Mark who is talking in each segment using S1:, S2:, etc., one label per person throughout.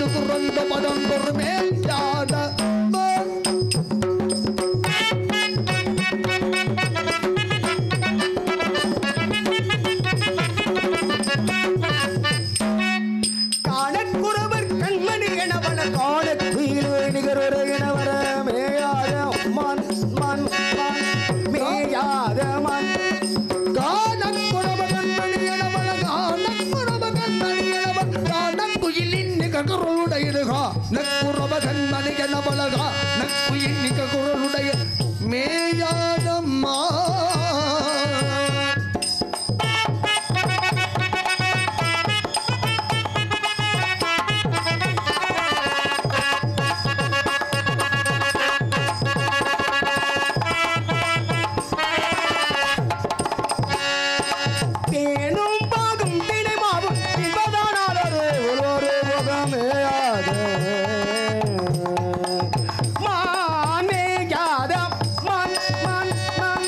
S1: இது துறந்த பதம் பொறுமே யாத
S2: காணக்குறவர் கண்மணி எனவன காண குயிலு நிகரொரு எனவர மேயாத மண் மண் மண் மேயாத மண்
S1: மேயாதம்மா
S2: தேனும் பாகும் தினை மாவும் இன்பதானாலொரு ஒரு முகமேயாத மான் மேயாத மண் மண் மண்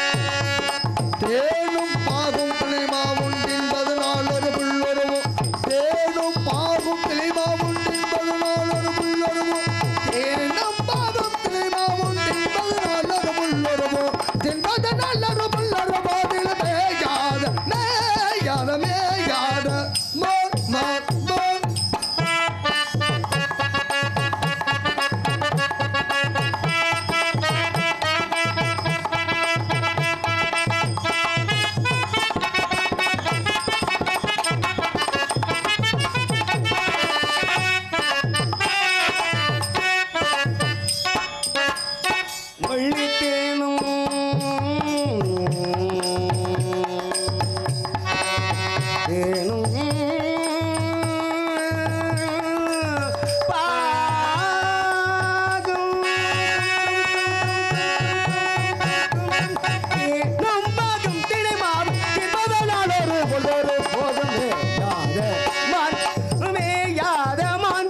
S1: தேனும் பாகும் கிளிமாவுண்டின்பது நாளொரு புல்லொருவோ தேனும் பாகும் கிளிமாவுண்டின்பது நாளொரு புல்லொருவோ தேனும் பாகும் கிளிமாவுண்டின்பது நாளொரு புல்லொருவோ தின்பது நாளொரு புல்லொருவோ தில மேயாத மேயாத மேயாத மோ மோ மோ
S2: வள்ளி தேனும் தேனும் பாகும் தேனும் பாகும் தினைமாவும் என்பதனாலொரு பொல்லொரு போதும் மேயாத மண் மேயாத மண்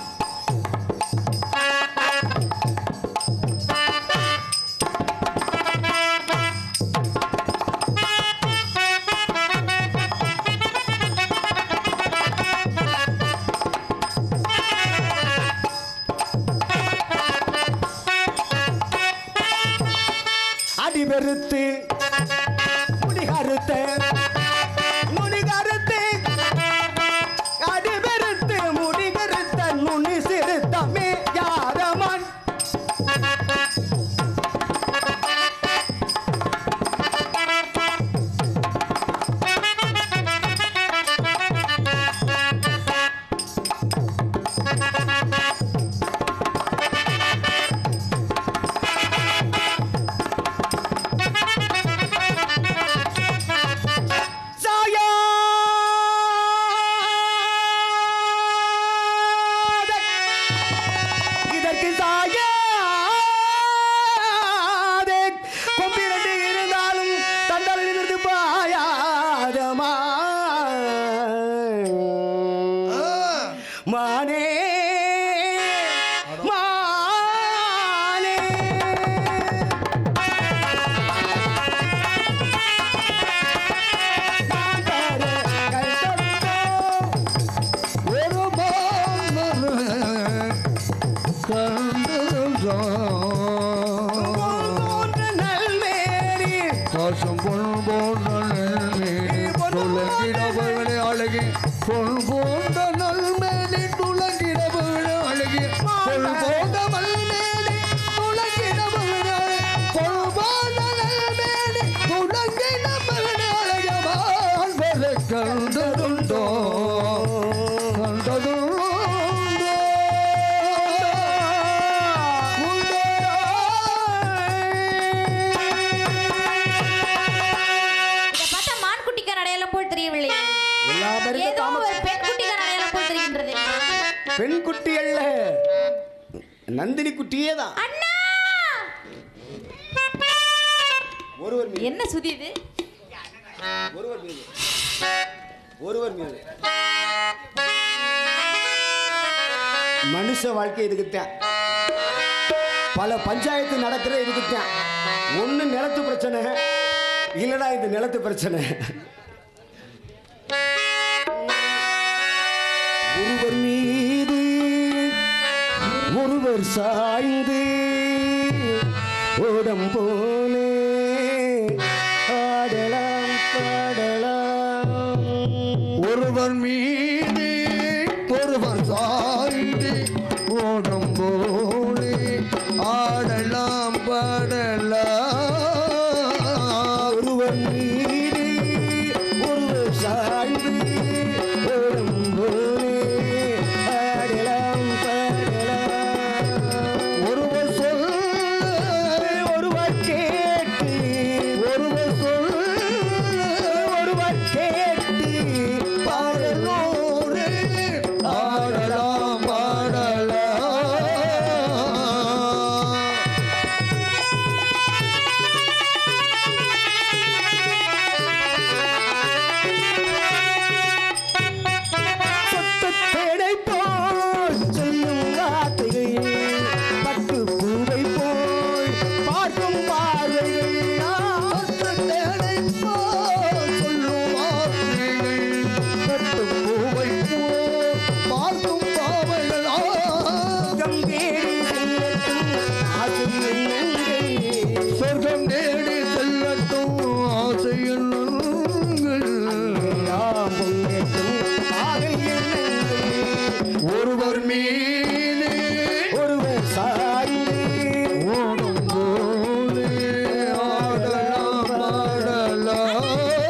S2: அடிபெருத்து முடிகருத்த முடிகருத்து அடிபெருத்து முடிகருத்த நுனி சிறுத்தமே யாரமன் சாயாத இதற்கு சாயாதே கொம்பிரண்டு இருந்தாலும் தண்டல் நிமிர்ந்து பாயாதமா மானே மானே நான் தர கைத்தொட்டோ
S1: ஒரு மாமர கண்டு
S2: போன்ற நல்வேரி
S1: காசம் பொன் போன்ற நல்மேனி துளங்கிடவர்களே அழகி பொன் போன்ற நல்மேனி துளங்கிடவர்களே அழகி பொன் போன்ற மல்மேனி துளங்கிடவர்களே பொன் போன்ற நல்மேனி துளங்கிடவர்களே அழகவான் வரை கண்டதுண்டோ கண்டதுண்டோ
S3: இதை பார்த்தா மான்குட்டிக்கார அடையாளம் போல் தெரியவில்லை
S2: எல்லா பேருக்கும்
S3: ஏதோ
S2: காம-
S3: ஒரு பெண் குட்டிக்கார அடையாளம் போல் தெரிகின்றது
S2: பெண் குட்டி அல்ல நந்தினி குட்டியே தான்
S3: அண்ணா
S2: ஒருவர் மீது
S3: என்ன சுதி இது
S2: ஒருவர் மீது ஒருவர் மீது மனுஷ வாழ்க்கை இதுக்குத்தான் பல பஞ்சாயத்து நடக்கிற இதுக்குத்தான் ஒண்ணு நிலத்து பிரச்சனை இல்லடா இது நிலத்து பிரச்சனை ஒருவர் மீது ஒருவர் சாய்ந்து ஓடம் போலே ஆடலாம் பாடலாம்
S1: ஒருவர் மீது ஒருவர் சாய்ந்து ஓடும் போலே ஆடலாம் பாடலாம்
S2: ஒருவர் மீது ஒருவர் சாய்ந்து ஓடும் போலே ஆடலாம் பாடலாம்
S1: ஒருவர் சொல்ல
S2: ஒருவர் கேட்டு
S1: ஒருவர் சொல்ல
S2: ஒருவர் கேட்டு
S1: பாடலோடு ஆடலாம் பாடலாம்
S2: சொட்டு தேடை போல் சொல்லும் வார்த்தைகள் பட்டு பூவை போல் பார்க்கும் பார்வைகள்
S1: தேனை போல் சொல்லும் வார்த்தைகள் கட்டு பூவை போல் பார்க்கும் பாவைகள் ஆ.
S2: சொர்க்கம் தேடி செல்லட்டும் ஆசை எண்ணங்கள்
S1: சொர்க்கம் தேடி செல்லட்டும் ஆசையில்
S2: எல்லாம் பொங்கட்டும் ஆகல் எண்ணங்கள்
S1: ஒருவர் மீது
S2: ஒருவர் சாய்ந்து
S1: ஓடும் போலே ஆடலாம் பாடலாம்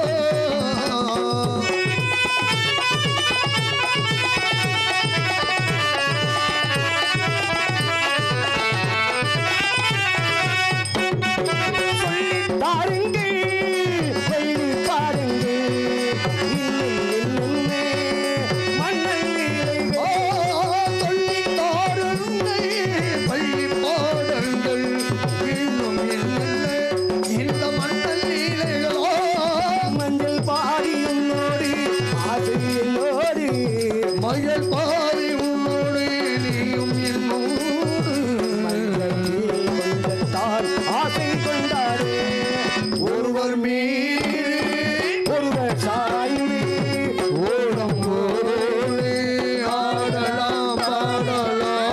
S2: சொல்லித் தாருங்கள் சொல்லி பாருங்கள் இன்னும் என்னென்ன மன்னன்
S1: ஓ,
S2: லீலைகள்
S1: சொல்லித் தாருங்கள் பள்ளி பாடல்கள் இன்னும் இல்லை இந்த மன்னல் லீலைகளோ
S2: மஞ்சள் பாடி உன்னோடு ஆசை எல்லோடு
S1: மகள் பாரி உன்னோடு நீயும் என்னோடு
S2: மஞ்சள் கொண்டத்தால் ஆசை கொண்டாடு
S1: ஒருவர் மீது
S2: ஒருவர் சாய்ந்து
S1: ஓடம் போலே ஆடலாம் பாடலாம்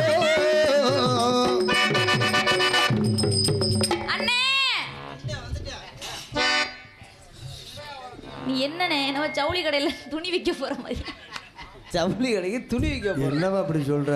S3: அண்ணே நீ என்னண்ணே நம்ம ஜவுளி கடையில துணி விற்க போற மாதிரி
S4: ஜவுளி கடைக்கு துணி வைக்க போறேன்
S1: என்னவா அப்படி சொல்ற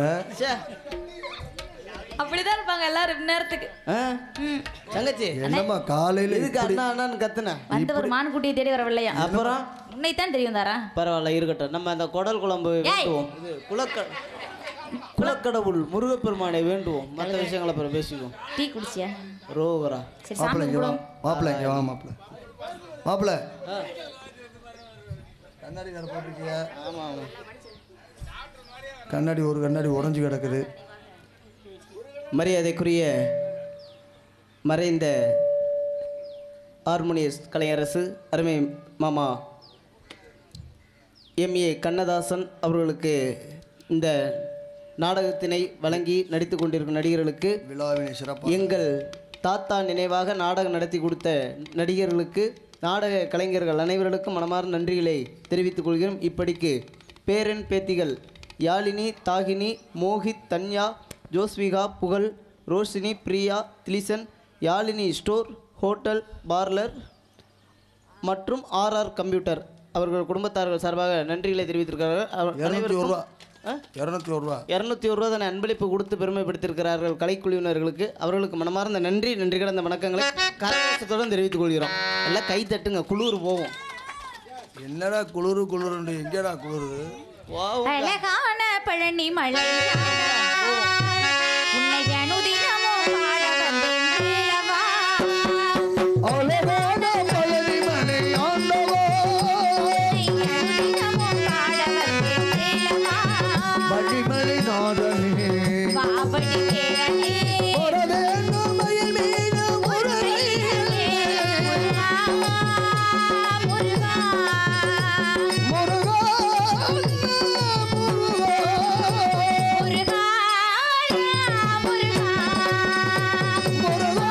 S3: அப்படிதான் இருப்பாங்க எல்லாரும் நேரத்துக்கு ம்.
S4: தங்கச்சி
S1: என்னம்மா காலையில
S4: எதுக்கு
S1: இப்படி
S4: அண்ணா அண்ணான்னு கத்துன
S3: வந்தவர் மான்குட்டியை தேடி வரவில்லையா
S4: அப்புறம்
S3: உன்னைத்தான் தெரியும் தாரா
S4: பரவாயில்ல இருக்கட்டும் நம்ம அந்த குடல் குழம்பு
S3: ஏய்.
S4: வேண்டுவோம் இது குலக்க குலக்கடவுள் முருகப்பெருமானை வேண்டுவோம் மற்ற விஷயங்களை அப்புறம் பேசிக்குவோம்
S3: டீ குடிச்சியா
S4: ரோவரா
S3: சரி
S1: மாப்பிள்ள
S3: சாமி
S1: இங்க வா
S3: கும்பிடுவோம்
S1: மாப்பிள்ள இங்க வா மாப்பிள்ள மாப்பிள்ள
S4: ஆ,
S1: கண்ணாடி வேற போட்டிருக்கிய
S4: ஆமா ஆமா
S1: கண்ணாடி ஒரு கண்ணாடி உடைஞ்சு கிடக்குது
S4: மரியாதைக்குரிய மறைந்த ஹார்மோனியஸ் கலையரசு அருமை மாமா எம்ஏ கண்ணதாசன் அவர்களுக்கு இந்த நாடகத்தினை வழங்கி நடித்து கொண்டிருக்கும் நடிகர்களுக்கு
S1: விழாவினை சிறப்பாக
S4: எங்கள் தாத்தா நினைவாக நாடகம் நடத்தி கொடுத்த நடிகர்களுக்கு நாடக கலைஞர்கள் அனைவர்களுக்கும் மனமார்ந்த நன்றிகளை தெரிவித்துக் கொள்கிறோம் இப்படிக்கு பேரன் பேத்திகள் Yazhini Dakini Mohit Tanya Josvika Pugazh Roshini Priya Dilison Yazhini store hotel parlour மற்றும் ஆர்ஆர் கம்ப்யூட்டர் அவர்கள் குடும்பத்தார்கள் சார்பாக நன்றிகளை தெரிவித்திருக்கிறார்கள் அவர்
S1: இரநூத்தி ஒரு ரூபா
S4: ஆ?
S1: இரநூத்தி ஒரு ரூபா
S4: இரநூத்தி ஒரு ரூபா தானே அன்பளிப்பு கொடுத்து பெருமைப்படுத்தியிருக்கிறார்கள் கலைக்குழுவினர்களுக்கு அவர்களுக்கு மனமார்ந்த நன்றி நன்றி கடந்த வணக்கங்களை கரகோஷத்துடன் தெரிவித்துக் கொள்கிறோம் எல்லாம் கை தட்டுங்க குளிர் போவோம்
S1: என்னடா குளிரு குளிருண்டு எங்கடா குளிரு
S3: அழகான பழனி மலை உன்னை அனுதினமும் வாழ வந்தேன் வேலவா.
S1: அழகான பழனி மலை ஆண்டவா
S3: உன்னை அனுதினமும் வாழ வந்தேன் வேலவா.
S1: மணிமலை நாதனே
S3: பாபடி வேலனே,
S1: வர வேண்டும் மயில் மீது ஒரு
S3: முருகனே, முருகா, முருகா.
S1: முருகா முருகா
S3: முருகா, முருகா.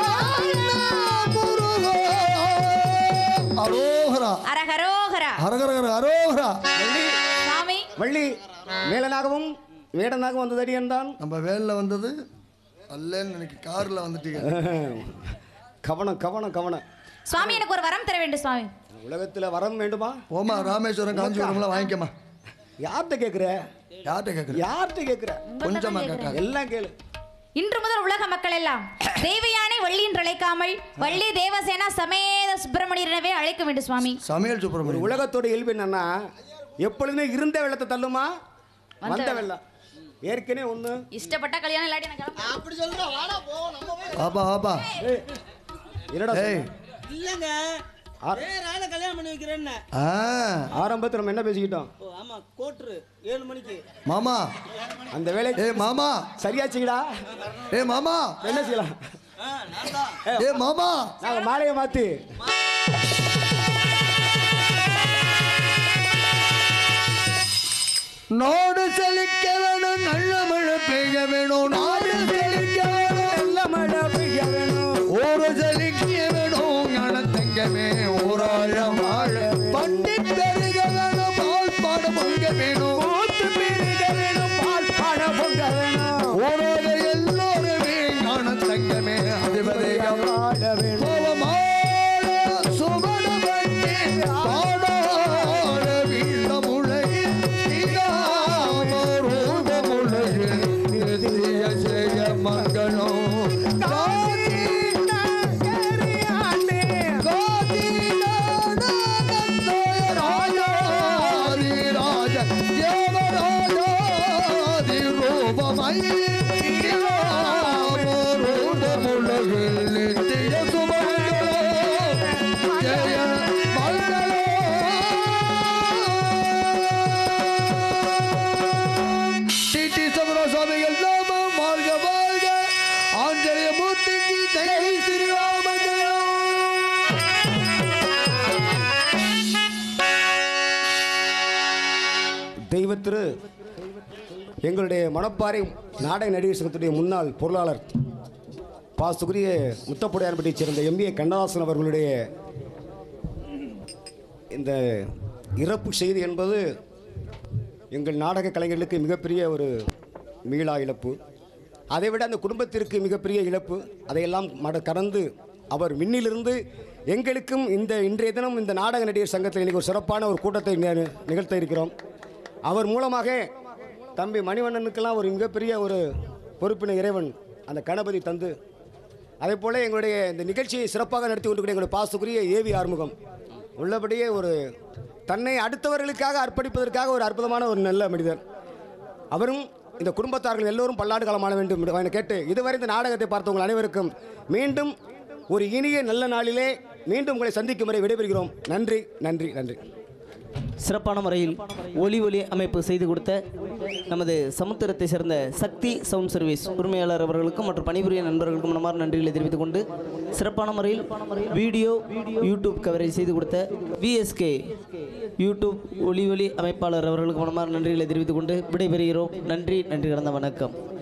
S1: முருகா முருகா அரோகரா
S3: அரகரோகரா
S1: அரகரகர அரோகரா
S3: சாமி
S2: வள்ளி மேலனாகவும் வேடனாக வந்தது அடியன் தான்
S1: நம்ம வேனில் வந்தது அல்லன்னு நினைக்க காரில் வந்துட்டீங்க
S2: கவனம் கவனம் கவனம்
S3: சுவாமி எனக்கு ஒரு வரம் தர வேண்டும் சுவாமி
S2: உலகத்தில் வரம் வேண்டுமா
S1: ஓமா ராமேஸ்வரம் காஞ்சிபுரம்லாம் வாங்கிக்கம்மா
S2: யார்கிட்ட கேட்குற
S1: யார்கிட்ட கேட்குறேன்
S2: யார்கிட்ட கேட்குற
S1: கொஞ்சமா கேட்காது
S2: எல்லாம் கேளு
S3: இன்று முதல் உலக மக்கள் எல்லாம் தேவயானை வள்ளி என்று அழைக்காமல் வள்ளி தேவசேனா சமேத சுப்பிரமணியனவே அழைக்க வேண்டும் சுவாமி
S1: சமையல்
S2: ஒரு
S1: சுப்பிரமணியம்
S2: உலகத்தோட இயல்பு என்னன்னா எப்பொழுதுமே இருந்த வெள்ளத்தை தள்ளுமா வந்த வெள்ளம் ஏற்கனவே ஒன்று
S3: இஷ்டப்பட்ட கல்யாணம் இல்லாட்டி நான் கிளம்புறேன்.
S1: ஆப்பா ஆப்பா
S2: என்னடா
S1: ஏய்
S5: இல்லைங்க
S2: ஆ-
S5: வேற ஆளை கல்யாணம் பண்ணி வைக்கிறேன்னு
S1: ஆ
S2: ஆரம்பத்தில் நம்ம என்ன பேசிக்கிட்டோம்
S5: ஓ ஆமா கோட்ரு ஏழு மணிக்கு
S1: மாமா
S2: அந்த வேலையை
S1: ஏய் மாமா
S2: சரியாச்சுங்கடா
S1: ஏய் மாமா
S2: என்ன செய்யலாம்
S5: ஆ நான் தான்
S1: ஏய் மாமா
S2: நாங்கள் மாலையை மாற்றி
S1: நாடு செழிக்க வேணும் நல்ல மழை பெய்ய வேணும் நாடு செழிக்க வேணும்
S2: நல்ல மழை பெய்ய வேணும்
S1: ஒரு செழிக்க வேணும் ஞான தங்கமே ஊராழம் வாழ பண்டி பெருக வேணும் பால் பாட பொங்க வேணும்
S2: ஊத்து பெருக வேணும் பால் பாட பொங்க வேணும்
S1: ஊரோட எல்லோருமே ஞான தங்கமே அதிபதியம்
S2: வாழ வேணும்
S1: கோலமாட சுவட வண்டி பாடாட வீழ்ந்த முளையில் நீராமரூட முளையில் நிதிய செய்ய மங்களம் காதி காதி ராஜாதி ராஜ தேவராஜாதி ரூபமை நீராமரூட முளையில் நித்திய சுமங்கலம் ஜெய மங்களம் டிடி சபர சுவாமிகள் நாமம் வாழ்க வாழ்க ஆஞ்சநேய மூர்த்திக்கு ஜெய் ஸ்ரீராமஜெயம்
S2: தெய்வத்திரு எங்களுடைய மணப்பாறை நாடக நடிகர் சங்கத்துடைய முன்னாள் பொருளாளர் பாசுக்குரிய முத்தப்புடையார்பட்டியைச் சேர்ந்த எம்பிஏ கண்ணதாசன் அவர்களுடைய இந்த இறப்பு செய்தி என்பது எங்கள் நாடக கலைஞர்களுக்கு மிகப்பெரிய ஒரு மீளா இழப்பு அதைவிட அந்த குடும்பத்திற்கு மிகப்பெரிய இழப்பு அதையெல்லாம் மட கடந்து அவர் விண்ணிலிருந்து எங்களுக்கும் இந்த இன்றைய தினம் இந்த நாடக நடிகர் சங்கத்தில் இன்றைக்கி ஒரு சிறப்பான ஒரு கூட்டத்தை நி- நிகழ்த்த இருக்கிறோம் அவர் மூலமாக தம்பி மணிவண்ணனுக்கெல்லாம் ஒரு மிகப்பெரிய ஒரு பொறுப்பினை இறைவன் அந்த கணபதி தந்து அதே போல் எங்களுடைய இந்த நிகழ்ச்சியை சிறப்பாக நடத்தி கொண்டிருக்கிற எங்களுடைய பாசுக்குரிய ஏவி ஆறுமுகம் உள்ளபடியே ஒரு தன்னை அடுத்தவர்களுக்காக அர்ப்பணிப்பதற்காக ஒரு அற்புதமான ஒரு நல்ல மனிதர் அவரும் இந்த குடும்பத்தார்கள் எல்லோரும் பல்லாண்டு காலம் ஆள வேண்டும் என கேட்டு இதுவரை இந்த நாடகத்தை பார்த்த உங்கள் அனைவருக்கும் மீண்டும் ஒரு இனிய நல்ல நாளிலே மீண்டும் உங்களை சந்திக்கும் வரை விடைபெறுகிறோம் நன்றி நன்றி நன்றி
S4: சிறப்பான முறையில் ஒலி ஒலி அமைப்பு செய்து கொடுத்த நமது சமுத்திரத்தை சேர்ந்த சக்தி சவுண்ட் சர்வீஸ் உரிமையாளர் அவர்களுக்கும் மற்றும் பணிபுரிய நண்பர்களுக்கும் மனமார்ந்த நன்றிகளை தெரிவித்துக் கொண்டு சிறப்பான முறையில் வீடியோ யூடியூப் கவரேஜ் செய்து கொடுத்த விஎஸ்கே யூடியூப் ஒலி ஒலி அமைப்பாளர் அவர்களுக்கு மனமார்ந்த நன்றிகளை தெரிவித்துக் கொண்டு விடைபெறுகிறோம் நன்றி நன்றி கடந்த வணக்கம்